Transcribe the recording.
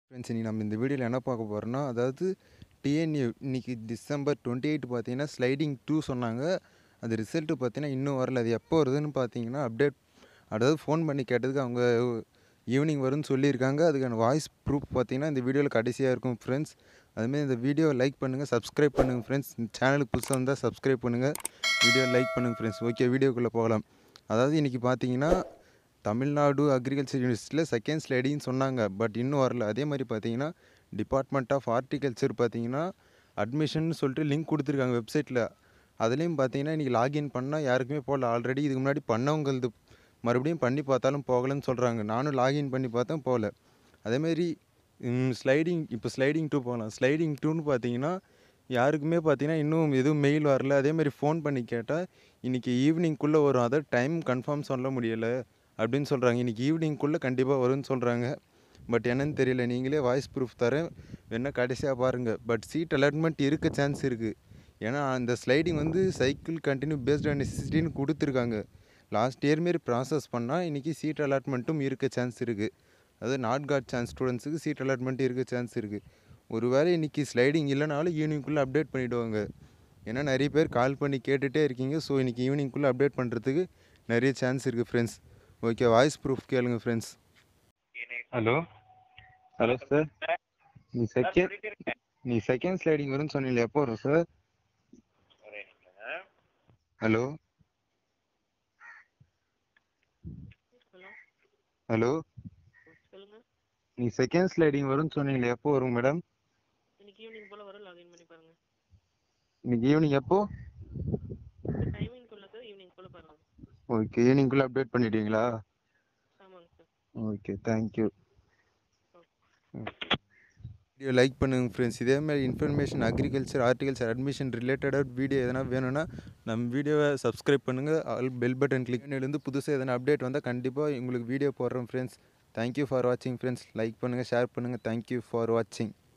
friends இன்றைக்கி நம்ம இந்த வீடியோவில் என்ன பார்க்க போகிறோம்னா அதாவது டிஎன்யூ இன்னைக்கு டிசம்பர் டுவெண்ட்டி எயிட் பார்த்தீங்கன்னா ஸ்லைடிங் டூ சொன்னாங்க அது ரிசல்ட்டு பார்த்தீங்கன்னா இன்னும் வரல அது எப்போ வருதுன்னு பார்த்தீங்கன்னா அப்டேட் அதாவது ஃபோன் பண்ணி கேட்டதுக்கு அவங்க ஈவினிங் வரும்னு சொல்லியிருக்காங்க அதுக்கான வாய்ஸ் ப்ரூஃப் பார்த்தீங்கன்னா இந்த வீடியோவில் கடைசியாக இருக்கும் ஃப்ரெண்ட்ஸ் அதுமாரி இந்த வீடியோவை லைக் பண்ணுங்கள் சப்ஸ்கிரைப் பண்ணுங்கள் ஃப்ரெண்ட்ஸ் இந்த சேனலுக்கு புதுசாக இருந்தால் சப்ஸ்கிரைப் பண்ணுங்கள் வீடியோ லைக் பண்ணுங்கள் ஃப்ரெண்ட்ஸ் ஓகே வீடியோக்குள்ளே போகலாம் அதாவது இன்றைக்கி பார்த்தீங்கன்னா தமிழ்நாடு அக்ரிகல்ச்சர் யூனிவர்சிட்டியில் செகண்ட் ஸ்லைடின்னு சொன்னாங்க பட் இன்னும் வரல அதே மாதிரி பார்த்தீங்கன்னா டிபார்ட்மெண்ட் ஆஃப் ஹார்டிகல்ச்சர் பார்த்தீங்கன்னா அட்மிஷன் சொல்லிட்டு லிங்க் கொடுத்துருக்காங்க வெப்சைட்டில் அதுலேயும் பார்த்தீங்கன்னா இன்றைக்கி லாகின் பண்ணால் யாருக்குமே போகல ஆல்ரெடி இதுக்கு முன்னாடி பண்ணவங்களது மறுபடியும் பண்ணி பார்த்தாலும் போகலன்னு சொல்கிறாங்க நானும் லாகின் பண்ணி பார்த்தேன் போகல அதேமாரி ஸ்லைடிங் இப்போ ஸ்லைடிங் டூ போகலாம் ஸ்லைடிங் டூன்னு பார்த்தீங்கன்னா யாருக்குமே பார்த்தீங்கன்னா இன்னும் எதுவும் மெயில் வரல அதேமாதிரி ஃபோன் பண்ணி கேட்டால் இன்றைக்கி ஈவினிங்குள்ளே வரும் அதை டைம் கன்ஃபார்ம் சொல்ல முடியலை அப்படின்னு சொல்கிறாங்க இன்றைக்கி ஈவினிங்குள்ளே கண்டிப்பாக வரும்னு சொல்கிறாங்க பட் என்னன்னு தெரியல நீங்களே வாய்ஸ் ப்ரூஃப் தரேன் வேணால் கடைசியாக பாருங்கள் பட் சீட் அலாட்மெண்ட் இருக்க சான்ஸ் இருக்குது ஏன்னா அந்த ஸ்லைடிங் வந்து சைக்கிள் கண்டினியூ பேஸ்ட் ஆன் நெசசிட்டின்னு கொடுத்துருக்காங்க லாஸ்ட் இயர் மாரி ப்ராசஸ் பண்ணால் இன்றைக்கி சீட் அலாட்மெண்ட்டும் இருக்க சான்ஸ் இருக்குது அதாவது நாட் காட் சான்ஸ் ஸ்டூடெண்ட்ஸுக்கு சீட் அலாட்மெண்ட் இருக்க சான்ஸ் இருக்குது ஒருவேளை இன்றைக்கி ஸ்லைடிங் இல்லைனாலும் ஈவினிங்குள்ளே அப்டேட் பண்ணிவிடுவாங்க ஏன்னா நிறைய பேர் கால் பண்ணி கேட்டுகிட்டே இருக்கீங்க ஸோ இன்றைக்கி ஈவினிங்குள்ளே அப்டேட் பண்ணுறதுக்கு நிறைய சான்ஸ் இருக்குது ஃப்ரெண்ட்ஸ் ஓகே வாய்ஸ் ப்ரூஃப் கேளுங்க ஃப்ரெண்ட்ஸ் ஹலோ ஹலோ சார் நீ செகண்ட் நீ செகண்ட் ஸ்லைடிங் வரும்னு சொன்னீங்களே எப்போ வரும் சார் ஹலோ ஹலோ ஹலோ சொல்லுங்க நீ செகண்ட் ஸ்லைடிங் வரும்னு சொன்னீங்களே எப்போ வரும் மேடம் இன்னைக்கு ஈவினிங் போல வரும் லாகின் பண்ணி பாருங்க இன்னைக்கு ஈவினிங் எப்போ டைமிங் குள்ள சார் ஈவினிங் போல பாருங்க ஓகே ஈவினிங்குள்ளே அப்டேட் பண்ணிட்டீங்களா ஆமாங்க sir okay thank you video like பண்ணுங்க ஃப்ரெண்ட்ஸ் இதே மாதிரி இன்ஃபர்மேஷன் அக்ரிகல்ச்சர் ஆர்டிகல்ச்சர் அட்மிஷன் ரிலேட்டடாக வீடியோ எதனா வேணும்னா நம்ம வீடியோவை சப்ஸ்கிரைப் பண்ணுங்கள் ஆல் பெல் பட்டன் கிளிக் பண்ணிலேருந்து புதுசாக எதனா அப்டேட் வந்தால் கண்டிப்பாக உங்களுக்கு வீடியோ போடுறோம் ஃப்ரெண்ட்ஸ் தேங்க்யூ ஃபார் வாட்சிங் ஃப்ரெண்ட்ஸ் லைக் பண்ணுங்கள் ஷேர் பண்ணுங்கள் தேங்க்யூ ஃபார் வாட்சிங்